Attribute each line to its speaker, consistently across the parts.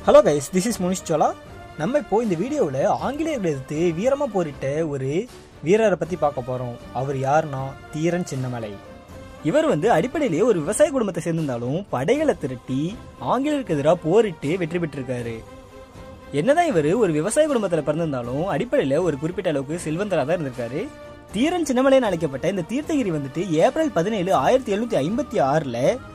Speaker 1: hello guys this is Munish Sola நம்ம இப்போ இந்த வீடியோவில் ஆங்கிலேயர்கள் எதிர்த்து வீரமாக போரிட்ட ஒரு வீரரை பற்றி பார்க்க போகிறோம் அவர் யாருன்னா தீரன் சின்னமலை இவர் வந்து அடிப்படையிலேயே ஒரு விவசாய குடும்பத்தை சேர்ந்திருந்தாலும் படைகளை திரட்டி ஆங்கிலேயருக்கு எதிராக போரிட்டு வெற்றி பெற்றிருக்காரு என்னதான் இவர் ஒரு விவசாய குடும்பத்தில் பிறந்திருந்தாலும் அடிப்படையில் ஒரு குறிப்பிட்ட அளவுக்கு செல்வந்தராக தான் இருந்திருக்காரு தீரன் சின்னமலைன்னு அழைக்கப்பட்ட இந்த தீர்த்தகிரி வந்துட்டு ஏப்ரல் பதினேழு ஆயிரத்தி எழுநூத்தி ஐம்பத்தி ஆறுல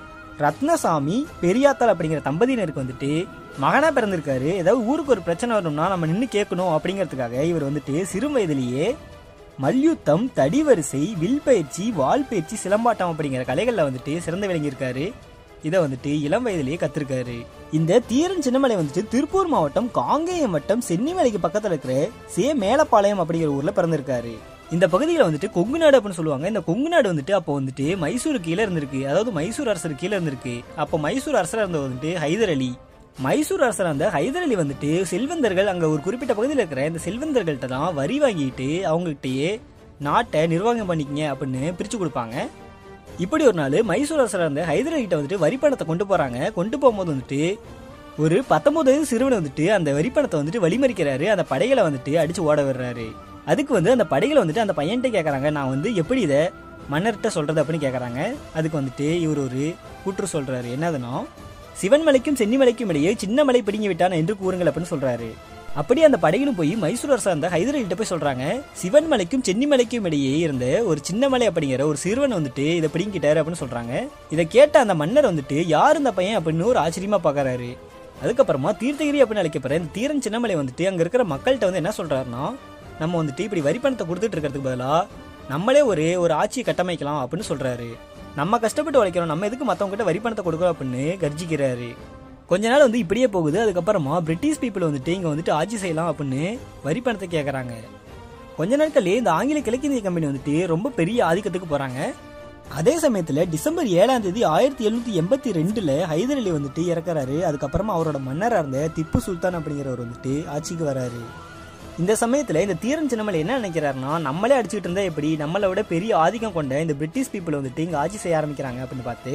Speaker 1: ரத்னசாமி பெரியாத்தாள் அப்படிங்கிற தம்பதியினருக்கு வந்துட்டு மகனா பிறந்திருக்காரு ஏதாவது ஊருக்கு ஒரு பிரச்சனை வரணும்னா நம்ம நின்று கேட்கணும் அப்படிங்கிறதுக்காக இவர் வந்துட்டு சிறு வயதிலேயே மல்யுத்தம் தடிவரிசை வில் பயிற்சி வால் பயிற்சி சிலம்பாட்டம் அப்படிங்கிற கலைகளில் வந்துட்டு சிறந்து விளங்கியிருக்காரு இதை வந்துட்டு இளம் வயதிலேயே கத்திருக்காரு இந்த தீரன் சின்னமலை வந்துட்டு திருப்பூர் மாவட்டம் காங்கேயம் வட்டம் சென்னிமலைக்கு பக்கத்துல இருக்கிற சே மேலப்பாளையம் அப்படிங்கிற ஊர்ல பிறந்திருக்காரு இந்த பகுதியில் வந்துட்டு கொங்கு நாடு அப்படின்னு சொல்லுவாங்க இந்த கொங்கு நாடு வந்துட்டு அப்போ வந்துட்டு மைசூர் கீழே இருந்திருக்கு அதாவது மைசூர் அரசர் கீழே இருந்திருக்கு அப்போ மைசூர் அரசர் இருந்தவர் வந்துட்டு ஹைதர் அலி மைசூர் அரசர் அந்த ஹைதர் அலி வந்துட்டு செல்வந்தர்கள் அங்க ஒரு குறிப்பிட்ட பகுதியில் இருக்கிற இந்த செல்வந்தர்கள்ட்ட தான் வரி வாங்கிட்டு அவங்ககிட்டயே நாட்டை நிர்வாகம் பண்ணிக்கங்க அப்படின்னு பிரிச்சு கொடுப்பாங்க இப்படி ஒரு நாள் மைசூர் அரசர் அந்த ஹைதர் அலிகிட்ட வந்துட்டு வரி பணத்தை கொண்டு போறாங்க கொண்டு போகும்போது வந்துட்டு ஒரு பத்தொன்பது வயது சிறுவன் வந்துட்டு அந்த வரி பணத்தை வந்துட்டு வழிமறிக்கிறாரு அந்த படைகளை வந்துட்டு அடிச்சு ஓட விடுறாரு அதுக்கு வந்து அந்த படைகளை வந்துட்டு அந்த பையன்கிட்ட கேட்கறாங்க நான் வந்து எப்படி இதை மன்னர்கிட்ட சொல்றது அப்படின்னு கேட்கறாங்க அதுக்கு வந்துட்டு இவர் ஒரு கூற்று சொல்றாரு என்னதுன்னா சிவன்மலைக்கும் சென்னிமலைக்கும் இடையே சின்ன மலை பிடிங்கி விட்டான் என்று கூறுங்கள் அப்படின்னு சொல்றாரு அப்படி அந்த படையிலும் போய் மைசூர் அரசர் அந்த ஹைதரலிட்ட போய் சொல்றாங்க சிவன்மலைக்கும் சென்னிமலைக்கும் இடையே இருந்த ஒரு சின்ன மலை அப்படிங்கிற ஒரு சிறுவன் வந்துட்டு இதை பிடிங்கிட்டாரு அப்படின்னு சொல்றாங்க இதை கேட்ட அந்த மன்னர் வந்துட்டு யார் இந்த பையன் அப்படின்னு ஒரு ஆச்சரியமா பாக்குறாரு அதுக்கப்புறமா தீர்த்தகிரி அப்படின்னு அழைக்கப்படுற இந்த தீரன் சின்னமலை வந்துட்டு அங்க இருக்கிற மக்கள்கிட்ட வந்து என்ன சொல்றாருன்னா நம்ம வந்துட்டு இப்படி வரி பணத்தை கொடுத்துட்டு இருக்கிறதுக்கு பதிலா நம்மளே ஒரு ஒரு ஆட்சியை கட்டமைக்கலாம் அப்படின்னு சொல்றாரு நம்ம கஷ்டப்பட்டு உழைக்கிறோம் நம்ம எதுக்கு மத்தவங்க கிட்ட வரி பணத்தை கொடுக்குறோம் அப்படின்னு கர்ஜிக்கிறாரு கொஞ்ச நாள் வந்து இப்படியே போகுது அதுக்கப்புறமா பிரிட்டிஷ் பீப்புள் வந்துட்டு இங்க வந்துட்டு ஆட்சி செய்யலாம் அப்படின்னு வரி பணத்தை கேட்கறாங்க கொஞ்ச நாட்கள்லயே இந்த ஆங்கில கிழக்கிந்திய கம்பெனி வந்துட்டு ரொம்ப பெரிய ஆதிக்கத்துக்கு போறாங்க அதே சமயத்துல டிசம்பர் ஏழாம் தேதி ஆயிரத்தி எழுநூத்தி எண்பத்தி ரெண்டுல ஹைதர் அலி வந்துட்டு இறக்குறாரு அதுக்கப்புறமா அவரோட மன்னரா இருந்த திப்பு சுல்தான் அப்படிங்கிறவர் வந்துட்டு ஆட்சிக்கு வராரு இந்த சமயத்துல இந்த தீரன் சின்னமலை என்ன நினைக்கிறாருன்னா நம்மளே அடிச்சுட்டு இருந்தா எப்படி நம்மளை விட பெரிய ஆதிக்கம் கொண்ட இந்த பிரிட்டிஷ் பீப்புள் வந்துட்டு இங்க ஆட்சி செய்ய ஆரம்பிக்கிறாங்க அப்படின்னு பார்த்து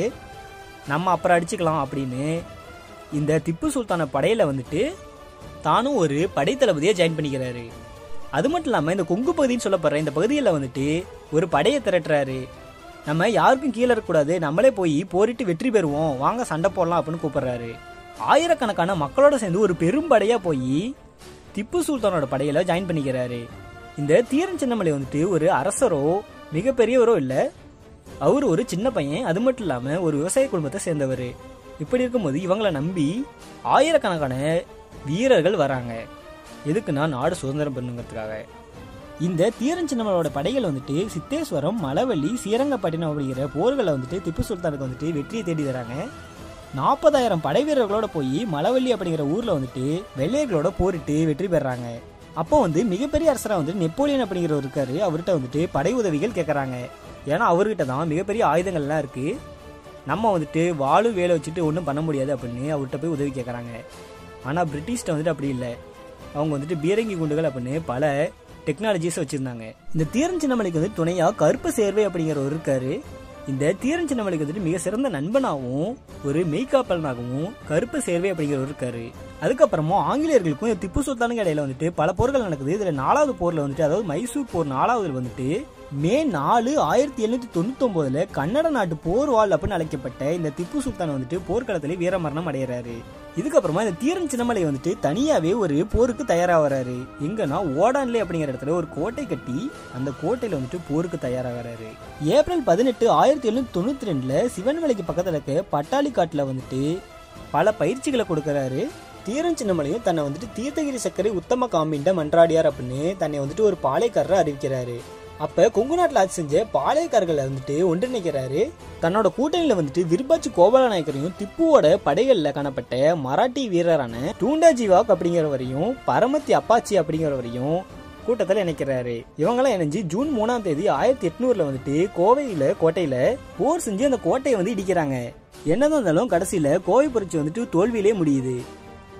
Speaker 1: நம்ம அப்புறம் அடிச்சுக்கலாம் அப்படின்னு இந்த திப்பு சுல்தான படையில வந்துட்டு தானும் ஒரு படைத்தளபதியை ஜாயின் பண்ணிக்கிறாரு அது மட்டும் இல்லாம இந்த கொங்கு பகுதின்னு சொல்லப்படுற இந்த பகுதியில் வந்துட்டு ஒரு படையை திரட்டுறாரு நம்ம யாருக்கும் கீழே இருக்கக்கூடாது நம்மளே போய் போரிட்டு வெற்றி பெறுவோம் வாங்க சண்டை போடலாம் அப்படின்னு கூப்பிடுறாரு ஆயிரக்கணக்கான மக்களோட சேர்ந்து ஒரு பெரும்படையா போய் திப்பு சுல்தானோட படையில ஜாயின் பண்ணிக்கிறாரு இந்த தீரன் சின்னமலை வந்துட்டு ஒரு அரசரோ மிகப்பெரியவரோ இல்ல அவர் ஒரு சின்ன பையன் அது மட்டும் இல்லாம ஒரு விவசாய குடும்பத்தை சேர்ந்தவர் இப்படி இருக்கும்போது இவங்களை நம்பி ஆயிரக்கணக்கான வீரர்கள் வராங்க எதுக்குன்னா நாடு சுதந்திரம் பண்ணுங்கிறதுக்காக இந்த தீரன் சின்னமலோட படைகள் வந்துட்டு சித்தேஸ்வரம் மலவள்ளி ஸ்ரீரங்கப்பட்டினம் அப்படிங்கிற போர்களை வந்துட்டு திப்பு சுல்தானுக்கு வந்துட்டு வெற்றியை தேடி தராங்க நாற்பதாயிரம் படை வீரர்களோட போய் மலவள்ளி அப்படிங்கிற ஊர்ல வந்துட்டு வெள்ளையர்களோட போரிட்டு வெற்றி பெறாங்க அப்போ வந்து மிகப்பெரிய அரசரா வந்துட்டு நெப்போலியன் அப்படிங்கிறவர் இருக்காரு அவர்கிட்ட வந்துட்டு படை உதவிகள் கேட்கறாங்க ஏன்னா அவர்கிட்ட தான் மிகப்பெரிய ஆயுதங்கள்லாம் இருக்கு நம்ம வந்துட்டு வாழு வேலை வச்சுட்டு ஒன்றும் பண்ண முடியாது அப்படின்னு அவர்கிட்ட போய் உதவி கேட்குறாங்க ஆனால் பிரிட்டிஷ்ட வந்துட்டு அப்படி இல்லை அவங்க வந்துட்டு பீரங்கி குண்டுகள் அப்படின்னு பல டெக்னாலஜிஸ் வச்சிருந்தாங்க இந்த தீரன் சின்னமலைக்கு வந்து துணையா கருப்பு சேர்வை அப்படிங்கிறவர் இருக்காரு இந்த தீரன் சின்னமலைக்கு வந்துட்டு மிக சிறந்த நண்பனாகவும் ஒரு மெய்காப்பலனாகவும் கருப்பு சேர்வை அப்படிங்கிறவர் இருக்காரு அதுக்கப்புறமா ஆங்கிலேயர்களுக்கும் இந்த திப்பு சுல்தானுக்கு இடையில வந்துட்டு பல போர்கள் நடக்குது இதுல நாலாவது போர்ல வந்துட்டு அதாவது மைசூர் போர் நாலாவதுல வந்துட்டு மே நாலு ஆயிரத்தி எழுநூத்தி தொண்ணூத்தி ஒன்பதுல கன்னட நாட்டு போர்வாள் அப்படின்னு அழைக்கப்பட்ட இந்த திப்பு சுல்தான் வந்துட்டு போர்க்களத்திலே வீரமரணம் அடைகிறாரு இதுக்கப்புறமா இந்த தீரன் சின்னமலை வந்துட்டு தனியாவே ஒரு போருக்கு தயாராகிறாரு எங்கன்னா ஓடான்லே அப்படிங்கிற இடத்துல ஒரு கோட்டை கட்டி அந்த கோட்டையில வந்துட்டு போருக்கு தயாராகிறாரு ஏப்ரல் பதினெட்டு ஆயிரத்தி எழுநூத்தி தொண்ணூத்தி ரெண்டுல சிவன்மலைக்கு பக்கத்துல இருக்க பட்டாளி காட்டுல வந்துட்டு பல பயிற்சிகளை கொடுக்கறாரு தீரன் சின்னமலையும் தன்னை வந்துட்டு தீர்த்தகிரி சக்கரை உத்தம காம்பிண்ட மன்றாடியார் அப்படின்னு தன்னை வந்துட்டு ஒரு பாளையக்காரரை அறிவிக்கிறாரு அப்ப கொங்கு நாட்டில் ஆட்சி செஞ்ச பாளையக்காரர்களை வந்துட்டு ஒன்றிணைக்கிறாரு தன்னோட கூட்டணியில வந்துட்டு விருப்பாச்சி கோபால நாயக்கரையும் திப்புவோட படைகள்ல காணப்பட்ட மராட்டி வீரரான டூண்டா ஜீவாக் அப்படிங்கிறவரையும் பரமத்தி அப்பாச்சி அப்படிங்கிறவரையும் கூட்டத்தில் இணைக்கிறாரு இவங்கெல்லாம் இணைஞ்சு ஜூன் மூணாம் தேதி ஆயிரத்தி எட்நூறுல வந்துட்டு கோவையில கோட்டையில போர் செஞ்சு அந்த கோட்டையை வந்து இடிக்கிறாங்க என்னதான் இருந்தாலும் கடைசியில கோவை புரட்சி வந்துட்டு தோல்வியிலே முடியுது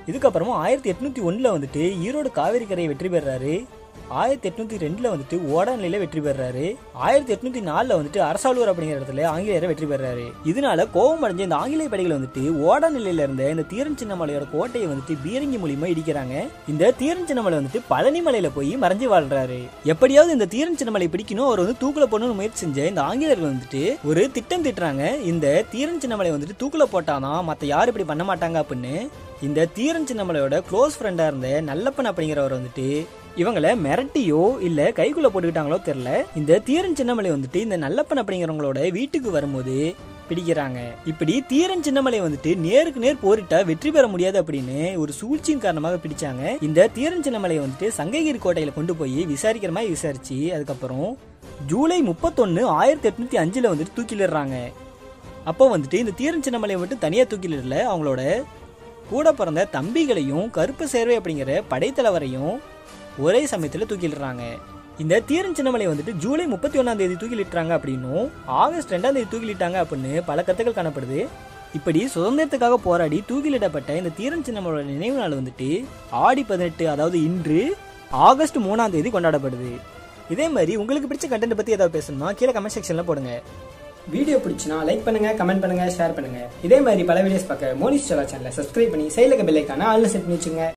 Speaker 1: இதுக்கப்புறமா ஆயிரத்தி எட்நூத்தி ஒண்ணுல வந்துட்டு ஈரோடு காவிரி கரையை வெற்றி பெறாரு ஆயிரத்தி எட்நூத்தி ரெண்டுல வந்துட்டு ஓடாநிலையில வெற்றி பெறாரு ஆயிரத்தி எட்நூத்தி நாலுல வந்துட்டு அரசாளுவர் அப்படிங்கிற இடத்துல ஆங்கிலேயரை வெற்றி பெறாரு இதனால கோபம் அடைஞ்ச இந்த ஆங்கிலேய படைகள் வந்துட்டு ஓடாநிலையில இருந்த இந்த தீரன் சின்னமலையோட கோட்டையை வந்துட்டு பீரங்கி மூலியமா இடிக்கிறாங்க இந்த தீரன் சின்னமலை வந்துட்டு பழனி மலையில போய் மறைஞ்சு வாழ்றாரு எப்படியாவது இந்த தீரன் சின்னமலை பிடிக்கணும் அவர் வந்து தூக்குல போடணும்னு முயற்சி செஞ்ச இந்த ஆங்கிலேயர்கள் வந்துட்டு ஒரு திட்டம் திட்டுறாங்க இந்த தீரன் சின்னமலை வந்துட்டு தூக்குல போட்டாதான் மத்த யாரும் இப்படி பண்ண மாட்டாங்க அப்படின்னு இந்த தீரன் சின்னமலையோட க்ளோஸ் ஃப்ரெண்டா இருந்த நல்லப்பன் அப்படிங்கிறவர் வந்துட்டு இவங்கள மிரட்டியோ இல்ல கைக்குள்ள போட்டுக்கிட்டாங்களோ தெரியல இந்த தீரன் சின்னமலை வந்துட்டு இந்த நல்லப்பன் அப்படிங்கிறவங்களோட வீட்டுக்கு வரும்போது பிடிக்கிறாங்க இப்படி தீரன் சின்னமலை வந்துட்டு நேருக்கு நேர் போரிட்டா வெற்றி பெற முடியாது அப்படின்னு ஒரு சூழ்ச்சியின் காரணமாக பிடிச்சாங்க இந்த தீரன் சின்னமலையை வந்துட்டு சங்ககிரி கோட்டையில கொண்டு போய் விசாரிக்கிற மாதிரி விசாரிச்சு அதுக்கப்புறம் ஜூலை முப்பத்தொன்னு ஆயிரத்தி எட்நூத்தி அஞ்சுல வந்துட்டு தூக்கிலிடுறாங்க அப்போ வந்துட்டு இந்த தீரன் சின்னமலையை மட்டும் தனியா தூக்கிலிடல அவங்களோட கூட பிறந்த தம்பிகளையும் கருப்பு சேர்வை அப்படிங்கிற படைத்தலைவரையும் ஒரே சமயத்தில் தூக்கிலிடுறாங்க இந்த தீரன் சின்னமலை வந்துட்டு ஜூலை முப்பத்தி ஒன்னாம் தேதி தூக்கிலிட்டுறாங்க அப்படின்னும் ஆகஸ்ட் ரெண்டாம் தேதி தூக்கிலிட்டாங்க அப்படின்னு பல கருத்துக்கள் காணப்படுது இப்படி சுதந்திரத்துக்காக போராடி தூக்கிலிடப்பட்ட இந்த தீரன் சின்னமலையோட நினைவு நாள் வந்துட்டு ஆடி பதினெட்டு அதாவது இன்று ஆகஸ்ட் மூணாம் தேதி கொண்டாடப்படுது இதே மாதிரி உங்களுக்கு பிடிச்ச கண்டென்ட் பத்தி ஏதாவது பேசணும்னா கீழே கமெண்ட் செக்ஷன்ல போடுங்க
Speaker 2: வீடியோ பிடிச்சினா லைக் பண்ணுங்க கமெண்ட் பண்ணுங்க ஷேர் பண்ணுங்க இதே மாதிரி பல வீடியோஸ் பார்க்க மோனிஸ் சலா சேனலை சப்ஸ்கிரைப் பண்ணி சைடில் பெல் ஐக்கான ஆல்ல செட் பண்ணி வச்சுங்க